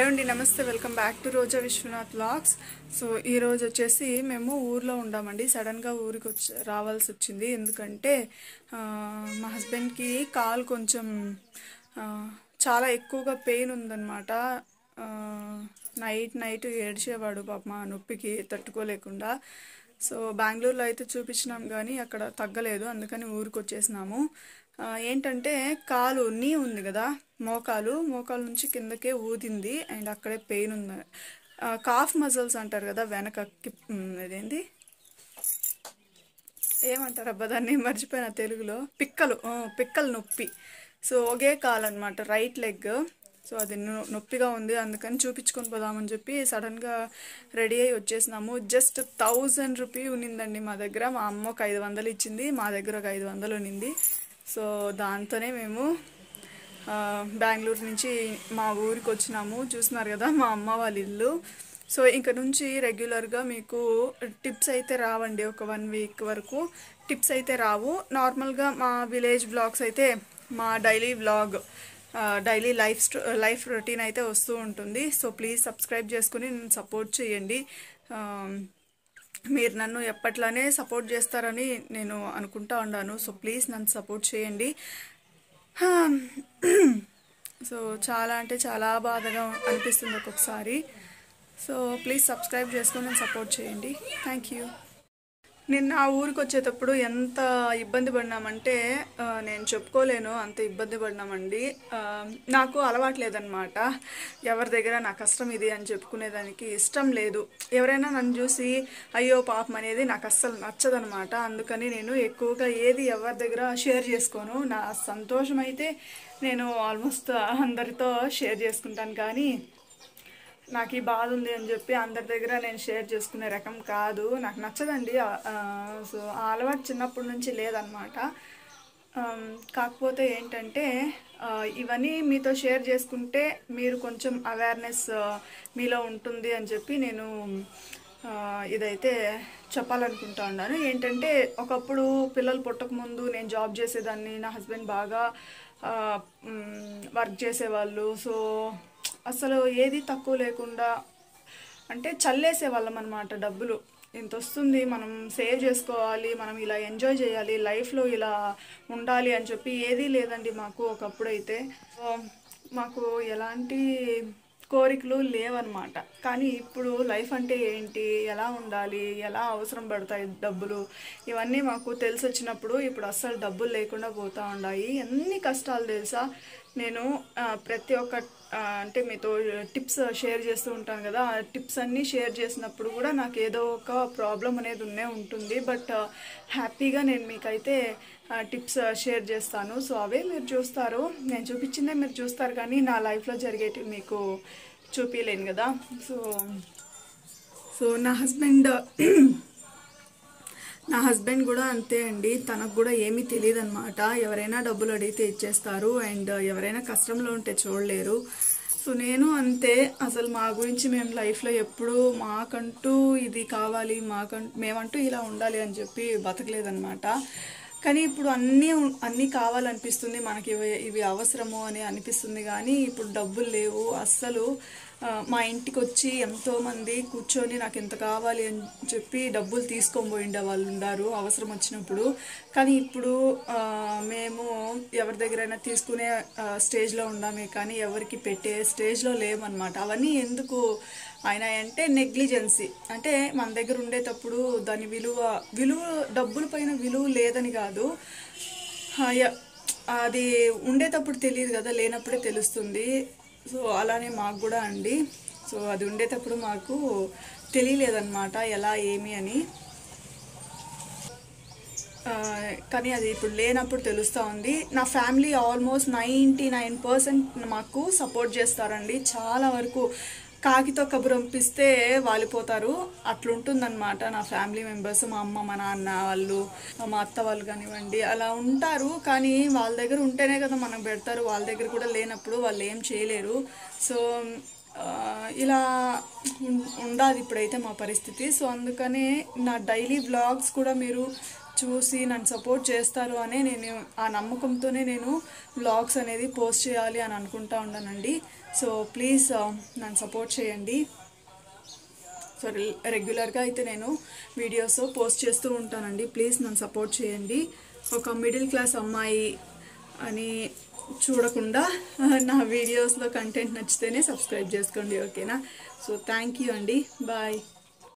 అండి నమస్తే welcome back to Roja Vishwanath vlogs so ఈ రోజు వచ్చేసి మేము ఊర్లో ఉండామండి సడన్గా ఊరికి వచ్చి రావాల్సి వచ్చింది ఎందుకంటే ఆ, మా హస్బెండ్కి కాలు కొంచెం ఆ, చాలా ఎక్కువగా పెయిన్ ఉందన్నమాట ఆ, నైట్ నైట్ ఏడ్చేవాడు పాప మా నొప్పికి తట్టుకోలేకుండా సో బెంగళూరులో అయితే చూపించినాం కానీ అక్కడ తగ్గలేదు అందుకని ఊరికి వచ్చేసినాము ఆ, ఏంటంటే కాలు నీ ఉంది కదా మోకాలు మోకాలు నుంచి కిందకే ఊదింది అండ్ అక్కడే పెయిన్ ఉంది ఆ, కాఫ్ మజిల్స్ అంటారు కదా వెనకకి ఉమ్, ఇదేంటి ఏమంటారు అబ్బా దాన్ని మర్చిపోయిన తెలుగులో పిక్కలు ఆ, పిక్కలు నొప్పి సో ఒకే కాలు అనమాట రైట్ లెగ్ సో అది నొ- నొప్పిగా ఉంది అందుకని చూపించుకొని పోదామని చెప్పి సడన్గా రెడీ అయ్యి వచ్చేసినాము జస్ట్ థౌజండ్ రూపీ ఉన్నిందండి మా దగ్గర మా అమ్మ ఒక ఐదు వందలు ఇచ్చింది మా దగ్గర ఒక ఐదు వందలు ఉన్నింది సో దాంతోనే మేము ఆ, బెంగళూరు నుంచి మా ఊరికి వచ్చినాము చూస్తున్నారు కదా మా అమ్మ వాళ్ళ ఇల్లు సో ఇంక నుంచి రెగ్యులర్గా మీకు టిప్స్ అయితే రావండి ఒక వన్ వీక్ వరకు టిప్స్ అయితే రావు నార్మల్గా మా విలేజ్ బ్లాగ్స్ అయితే మా డైలీ వ్లాగ్ డైలీ లైఫ్ స్టో లైఫ్ రొటీన్ అయితే వస్తూ ఉంటుంది సో ప్లీజ్ సబ్స్క్రైబ్ చేసుకుని నన్ను సపోర్ట్ చేయండి ఆ, మీరు నన్ను ఎప్పట్లానే సపోర్ట్ చేస్తారని నేను అనుకుంటా ఉన్నాను సో ప్లీజ్ నన్ను సపోర్ట్ చేయండి హా, సో చాలా అంటే చాలా బాధగా అనిపిస్తుంది ఒక్కొక్కసారి సో ప్లీజ్ సబ్స్క్రైబ్ చేసుకొని నన్ను సపోర్ట్ చేయండి థ్యాంక్ యూ నిన్న ఆ ఊరికి వచ్చేటప్పుడు ఎంత ఇబ్బంది పడినామంటే ఆ, నేను చెప్పుకోలేను అంత ఇబ్బంది పడినామండి ఆ, నాకు అలవాట్లేదన్నమాట ఎవరి దగ్గర నా కష్టం ఇది అని చెప్పుకునేదానికి ఇష్టం లేదు ఎవరైనా నన్ను చూసి అయ్యో పాపం అనేది నాకు అస్సలు నచ్చదనమాట అందుకని నేను ఎక్కువగా ఏది ఎవరి దగ్గర షేర్ చేసుకోను నా సంతోషం అయితే నేను ఆల్మోస్ట్ అందరితో షేర్ చేసుకుంటాను కానీ నాకు ఈ బాధ ఉంది అని చెప్పి అందరి దగ్గర నేను షేర్ చేసుకునే రకం కాదు నాకు నచ్చదండి ఆ- ఆ, సో ఆ అలవాటు చిన్నప్పటి నుంచి లేదనమాట ఆమ్, కాకపోతే ఏంటంటే ఆ, ఇవన్నీ మీతో షేర్ చేసుకుంటే మీరు కొంచెం అవేర్నెస్ మీలో ఉంటుంది అని చెప్పి నేను ఆ, ఇదైతే చెప్పాలనుకుంటా ఉన్నాను ఏంటంటే ఒకప్పుడు పిల్లలు పుట్టక ముందు నేను జాబ్ చేసేదాన్ని నా హస్బెండ్ బాగా వర్క్ చేసేవాళ్ళు సో అసలు ఏది తక్కువ లేకుండా అంటే చల్లేసే వాళ్ళం అనమాట డబ్బులు ఇంత వస్తుంది మనం సేవ్ చేసుకోవాలి మనం ఇలా ఎంజాయ్ చేయాలి లైఫ్లో ఇలా ఉండాలి అని చెప్పి ఏదీ లేదండి మాకు ఒకప్పుడైతే సో, మాకు ఎలాంటి కోరికలు లేవన్నమాట కానీ ఇప్పుడు లైఫ్ అంటే ఏంటి ఎలా ఉండాలి ఎలా అవసరం పడతాయి డబ్బులు ఇవన్నీ మాకు తెలిసి వచ్చినప్పుడు ఇప్పుడు అస్సలు డబ్బులు లేకుండా పోతా ఉన్నాయి ఎన్ని కష్టాలు తెలుసా నేను ఆ, ప్రతి ఒక్క ఆ, అంటే మీతో టిప్స్ షేర్ చేస్తూ ఉంటాను కదా ఆ టిప్స్ అన్నీ షేర్ చేసినప్పుడు కూడా నాకు ఏదో ఒక ప్రాబ్లం అనేది ఉన్నే ఉంటుంది బట్ హ్యాపీగా నేను మీకైతే టిప్స్ షేర్ చేస్తాను సో అవే మీరు చూస్తారు నేను చూపించిందే మీరు చూస్తారు కానీ నా లైఫ్లో జరిగేటివి మీకు చూపించలేను కదా సో సో నా హస్బెండ్ నా హస్బెండ్ కూడా అంతే అండి తనకు కూడా ఏమీ తెలియదు అనమాట ఎవరైనా డబ్బులు అడిగితే ఇచ్చేస్తారు అండ్ ఎవరైనా కష్టంలో ఉంటే చూడలేరు సో నేను అంతే అసలు మా గురించి మేము లైఫ్లో ఎప్పుడూ మాకంటూ ఇది కావాలి మాకంటూ మేమంటూ ఇలా ఉండాలి అని చెప్పి బతకలేదన్నమాట కానీ ఇప్పుడు అన్నీ ఉం- అన్నీ కావాలనిపిస్తుంది మనకి ఇవి ఇవి అవసరము అని అనిపిస్తుంది కానీ ఇప్పుడు డబ్బులు లేవు అస్సలు ఆ, మా ఇంటికి వచ్చి ఎంతోమంది కూర్చొని నాకు ఎంత కావాలి అని చెప్పి డబ్బులు తీసుకొని పోయిండే వాళ్ళు ఉన్నారు అవసరం వచ్చినప్పుడు కానీ ఇప్పుడు ఆ, మేము ఎవరి దగ్గరైనా తీసుకునే ఆ, స్టేజ్లో ఉన్నామే కానీ ఎవరికి పెట్టే స్టేజ్లో లేమన్నమాట అవన్నీ ఎందుకు ఆయన అంటే నెగ్లిజెన్సీ అంటే మన దగ్గర ఉండేటప్పుడు దాని విలువ విలువ డబ్బుల పైన విలువ లేదని కాదు ఆ, య- అది ఉండేటప్పుడు తెలియదు కదా లేనప్పుడే తెలుస్తుంది సో అలానే మాకు కూడా అండి సో అది ఉండేటప్పుడు మాకు తెలియలేదన్నమాట ఎలా ఏమి అని ఆ, కానీ అది ఇప్పుడు లేనప్పుడు తెలుస్తూ ఉంది నా family almost ninety nine percent మాకు సపోర్ట్ చేస్తారండి చాలా వరకు కాకితో కబురు పంపిస్తే వాలిపోతారు అట్లుంటుందన్నమాట నా ఫ్యామిలీ మెంబర్స్ మా అమ్మ మా నాన్న వాళ్ళు మా అత్త వాళ్ళు కానివ్వండి అలా ఉంటారు కానీ వాళ్ళ దగ్గర ఉంటేనే కదా మనకు పెడతారు వాళ్ళ దగ్గర కూడా లేనప్పుడు వాళ్ళు ఏం చేయలేరు సో ఆ, ఇలా ఉం- ఉండాలి ఇప్పుడైతే మా పరిస్థితి సో అందుకనే నా డైలీ వ్లాగ్స్ కూడా మీరు చూసి నన్ను సపోర్ట్ చేస్తారు అనే నేను ఆ నమ్మకంతోనే నేను వ్లాగ్స్ అనేది పోస్ట్ చేయాలి అని అనుకుంటా ఉన్నానండి సో ప్లీజ్ నన్ను సపోర్ట్ చేయండి సో రెగ్యులర్గా అయితే నేను వీడియోస్ పోస్ట్ చేస్తూ ఉంటానండి ప్లీజ్ నన్ను సపోర్ట్ చేయండి ఒక మిడిల్ క్లాస్ అమ్మాయి అని చూడకుండా నా వీడియోస్లో కంటెంట్ నచ్చితేనే సబ్స్క్రైబ్ చేసుకోండి ఓకేనా సో థ్యాంక్ యూ అండి బాయ్